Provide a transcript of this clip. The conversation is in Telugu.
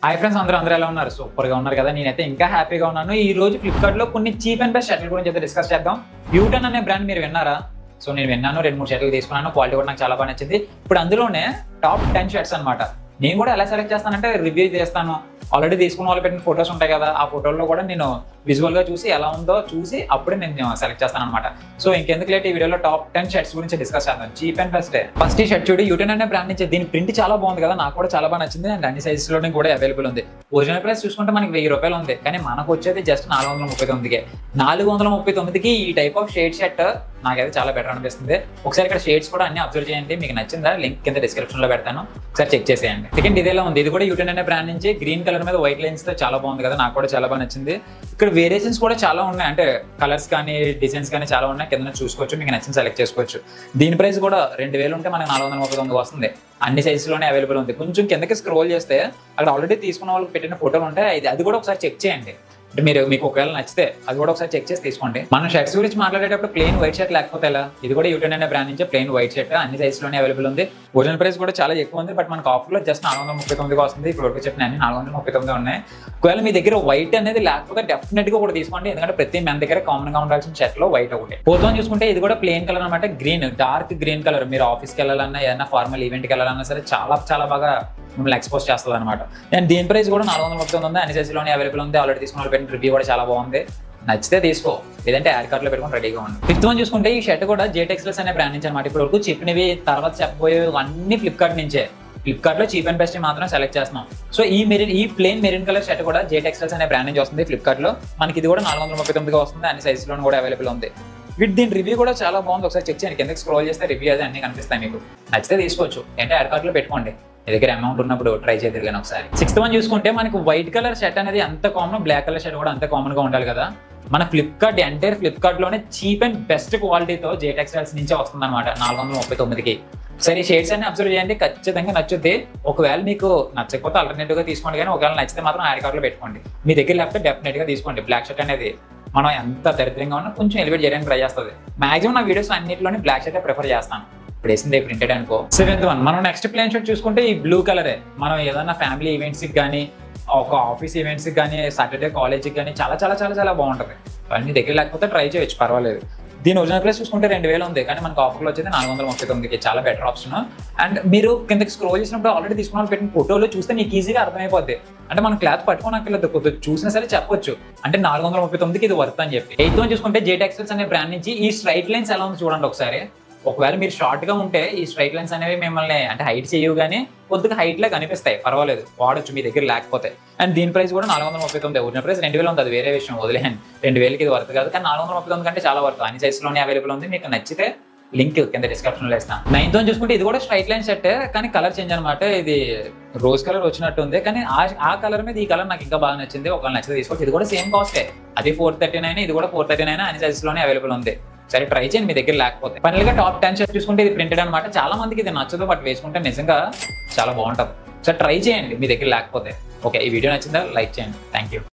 హాయ్ ఫ్రెండ్స్ అందరూ అందరూ ఎలా ఉన్నారు సూపర్ గా ఉన్నారు కదా నేనైతే ఇంకా హ్యాపీగా ఉన్నాను ఈ రోజు ఫ్లిప్కార్ట్ లో కొన్ని చీప్ అండ్ బెస్ట్ షర్ట్ల గురించి అయితే డిస్కస్ చేద్దాం యూటన్ అనే బ్రాండ్ మీరు విన్నారా సో నేను విన్నాను రెండు మూడు షర్ట్లు తీసుకున్నాను క్వాలిటీ కూడా నాకు చాలా బాగా నచ్చింది ఇప్పుడు అందులోనే టాప్ టెన్ షర్ట్స్ అన్నమాట నేను కూడా ఎలా సెలెక్ట్ చేస్తానంటే రివ్యూ చేస్తాను ఆల్రెడీ తీసుకున్న వాళ్ళు పెట్టిన ఫొటోస్ ఉంటాయి కదా ఆ ఫోటోల్లో కూడా నేను విజువల్ గా చూసి ఎలా ఉందో చూసి అప్పుడే నేను సెలెక్ట్ చేస్తాను అనమాట సో ఇంకెందుకు లేట్ ఈ వీడియోలో టాప్ టెన్ షర్ట్స్ గురించి డిస్కస్ చేద్దాం చీప్ అండ్ బెస్ట్ ఫస్ట్ ఈ షర్ట్ చూడు యూటన్ అనే బ్రాండ్ నుంచి దీని ప్రింట్ చాలా బాగుంది కదా నాకు కూడా చాలా బాగా నచ్చింది అండ్ అన్ని సైజెస్ లోనే కూడా అవైలబుల్ ఉంది ఒరిజినల్ ప్రైస్ చూసుకుంటే మనకి వెయ్యి రూపాయలు ఉంది కానీ మనకు వచ్చేది జస్ట్ నాలుగు వందల ముప్పై తొమ్మిదికే నాలుగు వందల ముప్పై తొమ్మిదికి ఈ టైప్ ఆఫ్ షేడ్ షర్ట్ నాకైతే చాలా బెటర్ అనిపిస్తుంది ఒకసారి ఇక్కడ షేడ్స్ కూడా అన్ని అబ్జర్వ్ చేయండి మీకు నచ్చిందా లింక్ కింద డిస్క్రిప్షన్ లో పెడతాను ఒకసారి చెక్ చేసేయండి సెకండ్ ఇదేలా ఉంది ఇది కూడా యూటన్ అనే బ్రాండ్ నుంచి గ్రీన్ కలర్ మీద వైట్ లైన్స్ తో చాలా బాగుంది కదా నాకు కూడా చాలా బాగా నచ్చింది ఇక్కడ వేరియేషన్స్ కూడా చాలా ఉన్నాయి అంటే కలర్స్ కానీ డిజైన్స్ కానీ చాలా ఉన్నాయి కింద చూసుకోవచ్చు మీకు నచ్చింది సెలెక్ట్ చేసుకోవచ్చు దీని ప్రైస్ కూడా రెండు వేలు ఉంటే మనకి నాలుగు వందల ముప్పై తొమ్మిది వస్తుంది అన్ని సైజెస్ లోనే అవైలబుల్ ఉంది కొంచెం కిందకి స్క్రోల్ చేస్తే అక్కడ ఆల్రెడీ తీసుకున్న వాళ్ళకి పెట్టిన ఫోటోలు ఉంటాయి అది అది కూడా ఒకసారి చెక్ చేయండి అంటే మీరు మీకు ఒకవేళ నచ్చితే అది కూడా ఒకసారి చెక్ చేసి తీసుకోండి మనం షర్ట్స్ గురించి మాట్లాడేటప్పుడు ప్లెయిన్ వైట్ షర్ట్ లేకపోతే ఎలా ఇది కూడా యూటెన్ అనే బ్రాండ్ నుంచి ప్లెయిన్ వైట్ షర్ట్ అన్ని సైజ్ లోనే అవైలబుల్ ఉంది ఒరిజినల్ ప్రైస్ కూడా చాలా ఎక్కువ ఉంది బట్ మనకు ఆఫర్ లో జస్ట్ నాలుగు వందల ముప్పై తొమ్మిదికి వస్తుంది ఇప్పుడు వరకు చెప్పిన అన్ని నాలుగు వందల ముప్పై తొమ్మిది ఉన్నాయి ఒకవేళ మీ దగ్గర వైట్ అనేది లేకపోతే డెఫినెట్ గా కూడా తీసుకోండి ఎందుకంటే ప్రతి మన దగ్గర కామన్ గా ఉండాల్సిన షర్ట్ లో వైట్ ఒకటి పోతాం చూసుకుంటే ఇది కూడా ప్లెయిన్ కలర్ అనమాట గ్రీన్ డార్క్ గ్రీన్ కలర్ మీరు ఆఫీస్కి వెళ్ళాలన్నా ఏదైనా ఫార్మల్ ఈవెంట్కి వెళ్ళాలన్నా సరే చాలా చాలా బాగా మిమ్మల్ని ఎక్స్పోజ్ చేస్తుంది అనమాట అండ్ దీని ప్రైస్ కూడా నాలుగు వందల ముప్పై తొమ్మిది ఉంది అన్ని సైజులోనే అవైలబుల్ ఉంది ఆల్రెడీ తీసుకున్న వాళ్ళు పెట్టిన రివ్యూ కూడా చాలా బాగుంది నచ్చితే తీసుకో లేదంటే యాడ్ కార్ట్లో పెట్టుకొని రెడీగా ఉంది ఫిఫ్త్ వన్ చూసుకుంటే ఈ షర్ట్ కూడా జే టెక్స్లెస్ అనే బ్రాండ్ నుంచి అనమాట ఇప్పుడు వరకు చెప్పినవి తర్వాత చెప్పబోయే అన్ని ఫ్లిప్కార్ట్ నుంచే ఫ్లిప్కార్ట్ లో చీప్ అండ్ బెస్ట్ మాత్రం సెలెక్ట్ చేస్తున్నాం సో ఈ మెరిన్ ఈ ప్లేన్ మెరిన్ కలర్ షర్ట్ కూడా జే టెక్స్టైల్స్ అనే బ్రాండ్ నుంచి వస్తుంది ఫ్లిప్కార్ట్ లో మనకి ఇది కూడా నాలుగు వందల ముప్పై తొమ్మిదిగా వస్తుంది అన్ని సైజెస్ లో కూడా అవైలబుల్ ఉంది విత్ దీని రివ్యూ కూడా చాలా బాగుంది ఒకసారి చెక్ చేయండి కిందకి స్క్రోల్ చేస్తే రివ్యూ అది అన్ని కనిపిస్తాయి మీకు నచ్చితే తీసుకోవచ్చు అంటే యాడ్ కార్ట్లో పెట్టుకోండి మీ దగ్గర అమౌంట్ ఉన్నప్పుడు ట్రై చేద్దరు కానీ ఒకసారి సిక్స్త్ వన్ చూసుకుంటే మనకి వైట్ కలర్ షర్ట్ అనేది అంత కామన్ బ్లాక్ కలర్ షర్ట్ కూడా అంత కామన్ గా ఉండాలి కదా మన ఫ్లిప్కార్ట్ ఎంటైర్ ఫ్లిప్కార్ట్ లోనే చీప్ అండ్ బెస్ట్ క్వాలిటీతో జే టెక్స్టైల్స్ నుంచే వస్తుంది అనమాట నాలుగు వందల ముప్పై తొమ్మిదికి సరే షేడ్స్ అన్ని అబ్జర్వ్ చేయండి ఖచ్చితంగా నచ్చుద్ది ఒకవేళ మీకు నచ్చకపోతే ఆల్టర్నేటివ్ గా తీసుకోండి కానీ ఒకవేళ నచ్చితే మాత్రం యాడ్ కార్డ్ లో పెట్టుకోండి మీ దగ్గర లేకపోతే డెఫినెట్ గా తీసుకోండి బ్లాక్ షర్ట్ అనేది మనం ఎంత దరిద్రంగా ఉన్నా కొంచెం ఎలివేట్ చేయడానికి ట్రై చేస్తుంది మాక్సిమం నా వీడియోస్ అన్నింటిలోనే బ్లాక్ షర్ట్ ప్రిఫర్ చేస్తాను ఇప్పుడు వేసింది ప్రింటెడ్ అనుకో సెవెంత్ వన్ మనం నెక్స్ట్ ప్లేన్ షర్ట్ చూసుకుంటే ఈ బ్లూ కలరే మనం ఏదైనా ఫ్యామిలీ ఈవెంట్స్ కి కానీ ఒక ఆఫీస్ ఈవెంట్స్ కానీ సాటర్డే కాలేజ్కి కానీ చాలా చాలా చాలా చాలా బాగుంటుంది అన్ని దగ్గర లేకపోతే ట్రై చేయొచ్చు పర్వాలేదు దీని ఒరిజినల్ ప్రైస్ చూసుకుంటే రెండు వేలు ఉంది కానీ మనకు ఆఫర్లో వచ్చేది నాలుగు వందల ముప్పై తొమ్మిదికి చాలా బెటర్ ఆప్షన్ అండ్ మీరు కిందకి స్క్రోల్ చేసినప్పుడు ఆల్రెడీ తీసుకున్న వాళ్ళు పెట్టిన ఫోటోలు చూస్తే మీకు ఈజీగా అర్థమైపోద్ది అంటే మనం క్లాత్ పట్టుకోనక్కర్లేదు కొద్దిగా చూసినా సరే చెప్పొచ్చు అంటే నాలుగు వందల ముప్పై తొమ్మిదికి ఇది వర్త్ అని చెప్పి ఎయిత్ వన్ చూసుకుంటే జే టెక్స్టైల్స్ అనే బ్రాండ్ నుంచి ఈ స్ట్రైట్ లైన్స్ ఎలా ఉంది చూడండి ఒకసారి ఒకవేళ మీరు షార్ట్ గా ఉంటే ఈ స్ట్రైట్ లైన్స్ అనేవి మిమ్మల్ని అంటే హైట్ చేయవు కానీ కొద్దిగా హైట్ లా కనిపిస్తాయి పర్వాలేదు వాడొచ్చు మీ దగ్గర లేకపోతే అండ్ దీని ప్రైస్ కూడా నాలుగు వందల ముప్పై తొమ్మిది ఒరిజినల్ ప్రైస్ రెండు వేలు ఉంది అది వేరే విషయం వదిలేయండి రెండు వేలకి ఇది వర్త్ కాదు కానీ నాలుగు వందల ముప్పై తొమ్మిది కంటే చాలా వర్త్ అన్ని సైజ్ లోనే అవైలబుల్ ఉంది మీకు నచ్చితే లింక్ కింద డిస్క్రిప్షన్ లో ఇస్తాను నైన్త్ వన్ చూసుకుంటే ఇది కూడా స్ట్రైట్ లైన్ షర్ట్ కానీ కలర్ చేంజ్ అనమాట ఇది రోజ్ కలర్ వచ్చినట్టు ఉంది కానీ ఆ ఆ కలర్ మీద ఈ కలర్ నాకు ఇంకా బాగా నచ్చింది ఒకవేళ నచ్చితే తీసుకోవచ్చు ఇది కూడా సేమ్ కాస్టే అది ఫోర్ థర్టీ నైన్ ఇది కూడా ఫోర్ థర్టీ నైన్ అన్ని సైజెస్ లోనే అవైలబుల్ ఉంది సరే ట్రై చేయండి మీ దగ్గర లేకపోతే ఫైనల్ గా టాప్ టెన్ షర్ట్ చూసుకుంటే ఇది ప్రింటెడ్ అనమాట చాలా మందికి ఇది నచ్చదు బట్ వేసుకుంటే నిజంగా చాలా బాగుంటుంది సో ట్రై చేయండి మీ దగ్గర లేకపోతే ఓకే ఈ వీడియో నచ్చిందా లైక్ చేయండి థ్యాంక్ యూ